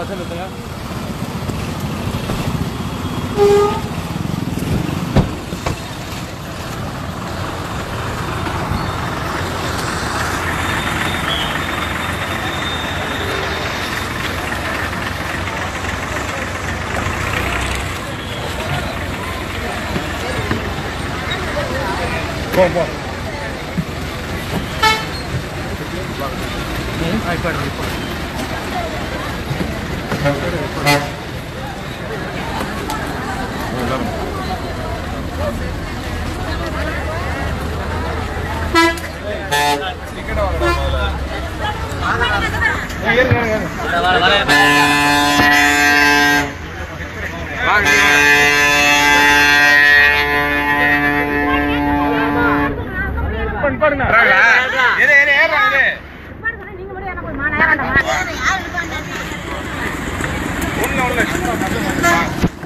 வாசல் எடுத்துங்க போ போ ஆ, இப்போ எடுங்க, இப்போ. எல்லாரும். டிக்கெட் வாங்கடா முதல்ல. ஏய், இருங்க, இருங்க, இருங்க. வாங்க, நீங்க வாங்க. பண்ணு, பாருங்க. இரு, இரு, ஏறுடா, இரு. ஒண்ணு, ஒண்ணு.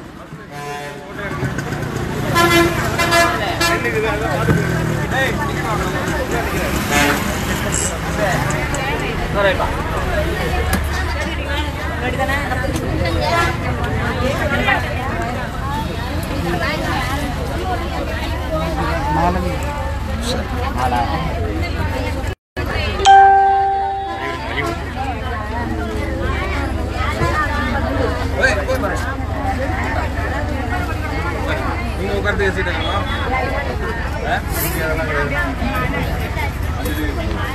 என்னக்குது, அதான் பாத்துக்கோங்க. ஏய், டிக்கெட் வாங்கடா. ஏய், போய் பாரு. நீங்க உட்கார்ந்து பேசிட்டாங்களா நீங்க அதெல்லாம் கிடையாது. அது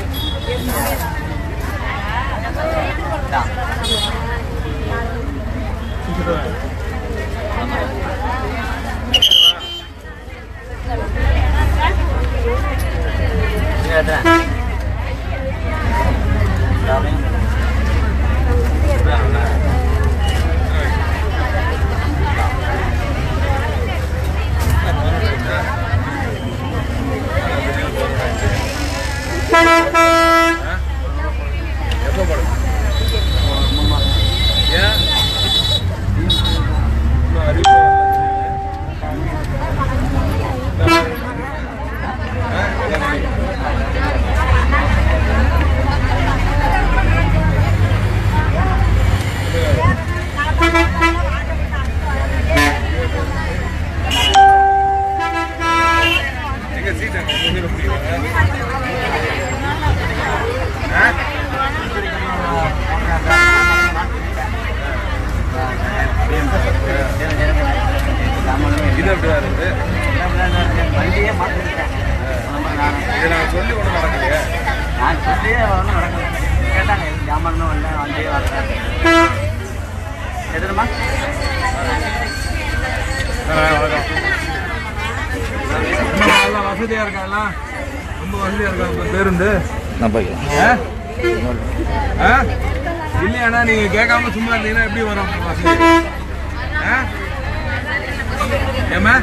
எப்போ படம் ஏன் இன்னும் அறிவிப்பு வரல. ஆ, ஏன்? எங்க சீட் அங்க உங்க வீடு பிடிக்கல ஆ இது எப்படி வருது வண்டியே மாற்றிருக்கேன் இதை நான் சொல்லி ஒன்றும் நடக்கலையே நான் சொல்லியே ஒன்றும் நடக்கல கேட்டாங்க எதுக்கு ஜாமான் வந்தேன் வண்டியே வரேன் எதுமா நல்லா வசதியா இருக்காங்களா ரொம்ப வசதியா இருக்கா உங்க பேருந்து நான் போய்க்கலாம் ஆ? ஆ? இல்லையாண்ணா நீங்க கேட்காம சும்மா இருந்தீங்கன்னா எப்படி வரும் வசதி ஆ? ஏம்மா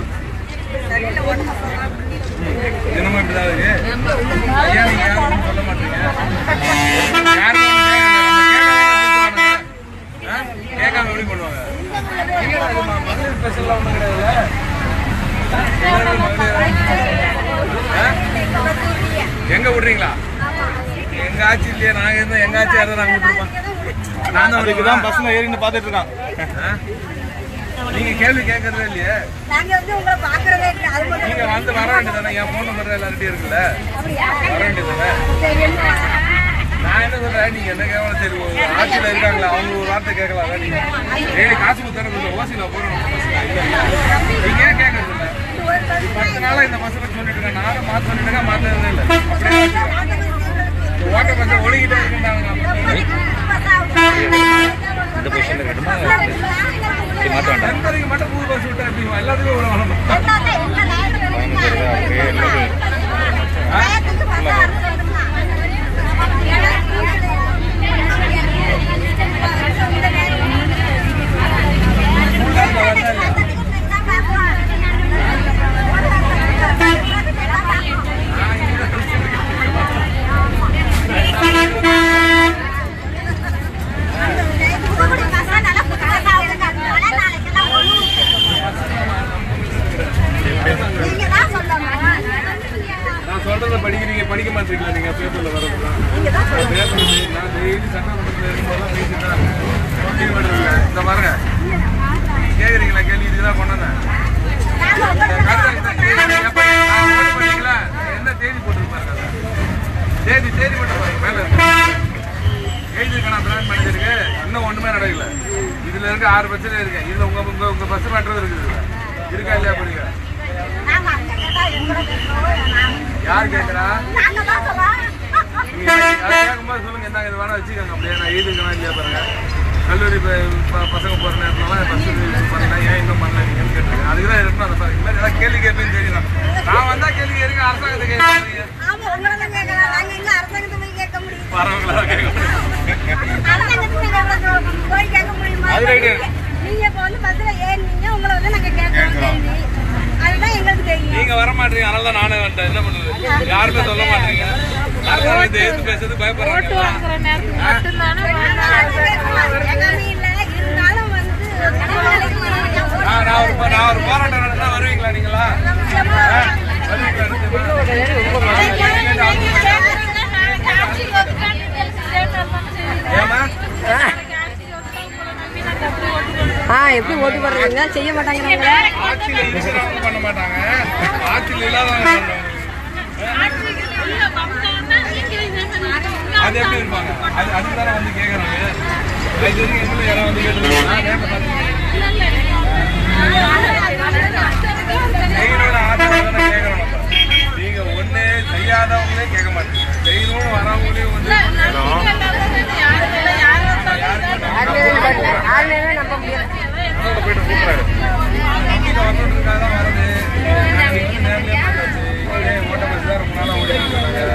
தினமும் இப்படிதான் இருக்கு ஏன் நீங்க யாரும் ஒண்ணும் சொல்ல மாட்டீங்க யாரும் ஒண்ணும் கேட்கல. நம்ம கேட்காம எப்படி பண்ணுவாங்க? ஆ? கேட்காம எப்படி பண்ணுவாங்க எங்கடா இதுமா? மகளிர் ஸ்பெஷல்லாம் ஒண்ணும் கிடையாதுல்ல? எல்லாரும் மகளிர் ஆ? எங்க விடுறீங்களா எங்க ஆட்சி இல்லையே நாங்க இருந்தா எங்க ஆட்சி யாரும் நாங்க விட்டுருப்போம் நான் தான் அதுக்கு தான் பஸ்ல ஏறின்னு பார்த்துட்டு இருக்கான் ஆ? நீங்க கேள்வி கேட்கறதே இல்லையே நாங்க வந்து உங்களை பாக்குறதே இல்லை அது மட்டும் நீங்க வந்து வர வேண்டியதானே என் போன் நம்பர் எல்லார்ட்டையும் இருக்குல்ல வர வேண்டியதானே சரி, என்ன? நான் என்ன சொல்றேன் நீங்க என்ன கேட்கலாம் சரி ஒரு ஆட்சியில இருக்காங்களா அவங்க ஒரு வார்த்தை கேட்கலாம் நீங்க டெய்லி காசு கொடுத்தாரு கொஞ்சம் ஓசியில போறோம் நீங்க ஏன் கேட்கறது இல்ல பத்து நாளா இந்த பஸ்ஸை பத்தி சொல்லிட்டு இருக்கேன் நானும் மாத்த சொல்லிட்டு இருக்கேன் மாத்தவே இல்லை அப்படியே வச்சுக்கேன். இந்த ஓட்ட பஸ்ஸை ஒழுகிட்டே இருக்குன்றாங்க இந்த பொசிஷன்ல இருக்கட்டுமா சரி, மாட்ட வேண்டாம் தென்பதிக்கு மட்டும் புது பஸ் விட்டா எப்படி எல்லாத்துக்கும் ஒரு வரணும் நீங்க தான் சொல்லணும் நான் சொல்றத படிக்கிறீங்க படிக்க மாட்டீங்களா நீங்க பேப்பர்ல வரதுதான் நீங்க தான் சொல்லணும் பேப்பர் நான் டெய்லி சட்டமன்றத்தில் இருக்கும்போதெல்லாம் பேசிட்டு தான் இருக்கேன் முடிவு பண்ணுறீங்க இந்த பாருங்க கேட்குறீங்களா கேள்வி இதுக்கு தான் கொண்டாந்தேன் என்ன தேதி போட்டு பாருங்க அதுல. தேதி தேதி மட்டும் பாருங்க மேல இருக்கு எழுதிருக்கேன் பிளான் பண்ணிருக்கு இன்னும் ஒண்ணுமே நடக்கல இதுல இருக்க ஆறு பிரச்சனை இருக்கு இதுல உங்க உங்க உங்க பஸ் மாற்றம் இருக்குது இதுல. இருக்கா இல்லையா படிங்க நாங்க அங்க கேட்டா எங்களை கேட்கிறோம். நாங்க- யார் கேட்கறா நாங்க தான் சொல்றோம். நீங்க அதை கேட்கும்போது சொல்லுங்க என்ன இது வேணா வச்சுக்கோங்க அப்படியே நான் எழுதிருக்கேன் இல்லையா பாருங்க கல்லூரி ப- ப- பசங்க போற நேரத்துலலாம் பஸ் பண்ணல ஏன் இன்னும் பண்ணல நீங்கன்னு கேட்டுருக்கேன் அதுக்கு தான் இருக்கணும் அந்த பாருங்க இந்த மாதிரி ஏதாவது கேள்வி கேட்பேன்னு தெரியும் நான் வந்தா கேள்வி கேட்க அரசாங்கத்தை கேட்க ஆமா, உங்களை தான் கேட்கலாம். நாங்க எங்க அரசாங்கத்தை போய் கேட்க முடியும்? வரவங்களா கேட்க அரசாங்கத்தை போய் கேட்க- போய் கேட்க முடியுமா? அது right. நீங்க இப்ப வந்து பஸ்ல ஏறினீங்க, உங்களை வந்து நாங்க கேட்கிறோம் கேள்வி. அதுதான் எங்களுக்கு தெரியும் நீங்க வர மாட்டீங்க அதனால தான் நானே வந்துட்டேன் என்ன பண்ணுது யாருமே சொல்ல மாட்டீங்க அரசாங்கத்தை எதிர்த்து பேசுறது பயப்படுறாங்க எல்லாமே இல்ல, இருந்தாலும் வந்து வேலைக்கு போறவங்க நான் நான் ஒரு நான் ஒரு போராட்டம் நடத்தினா வருவீங்களா நீங்களா ஆ? வருவீங்களா ஏமா ஆ எப்படி ஓட்டு போடுறீங்க செய்ய மாட்டாங்கிறாங்க ஆட்சியில இருக்கிறவங்க பண்ண மாட்டாங்க ஆட்சியில் இல்லாதவங்க பண்ணுவாங்க அது எப்படி இருப்பாங்க அது அதுக்கு தானே வந்து கேட்கறாங்க இது வரைக்கும் எம்எல்ஏ யாராவது வந்து கேட்டுருக்காங்க நான் நேரில் பார்த்துருக்கேன் செய்யணும்னு ஆசை தானே கேட்கறோம் நம்ம நீங்க ஒண்ணே செய்யாதவங்களே கேட்க மாட்டீங்க செய்யணும்னு வரவங்களையும் வந்து யாருமே நம்ப முடியாது அதோட போயிட்டு கூப்பிடுறாரு நம்பிக்கை வந்துட்டு இருக்காதான் வருது நாங்க வந்து நேர்லயே பார்த்தாச்சு இதே ஓட்ட பஸ் தான் ரொம்ப நாளா ஓடிட்டு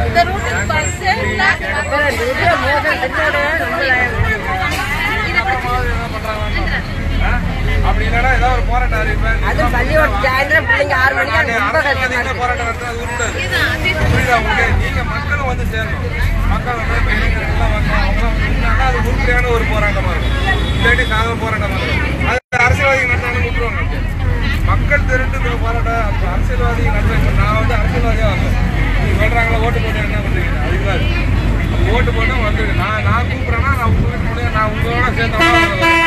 அப்படி இல்லைன்னா ஏதாவது ஒரு போராட்டம் அறிவிப்பேன் அது பள்ளியோட சாயந்தரம் பிள்ளைங்க ஆறு மணிக்கு ரொம்ப கஷ்டமா அரசியல்வாதிகளே போராட்டம் நடத்தினா அது உருண்டாது. புரியுதா உங்களுக்கு? நீங்க மக்களும் வந்து சேரணும். மக்கள் வந்து இப்ப இளைஞர்கள் எல்லாம் வரணும். அவங்கெல்லாம் வந்து நின்னாங்கன்னா அது உருப்படியான ஒரு போராட்டமா இருக்கும். இல்லாட்டி சாதாரண போராட்டமா இருக்கும். அது அரசியல்வாதிகள் நடத்தினாலும் விட்டுருவாங்க அப்படியே. மக்கள் திரண்டு இந்த போராட்டம் அப்ப அரசியல்வாதிகள் நடத்துறாங்க நான் வந்து அரசியல்வாதியா வரல நீங்க சொல்றாங்களா ஓட்டு போட்டு என்ன பண்றீங்க அதுக்கு தான் அது. அப்ப ஓட்டு போட்டு வந்துடு நான் நான் கூப்பிடுறேன்னா நான் உங்களுக்கு முடியும் நான் உங்களோட சேர்ந்தோம்னா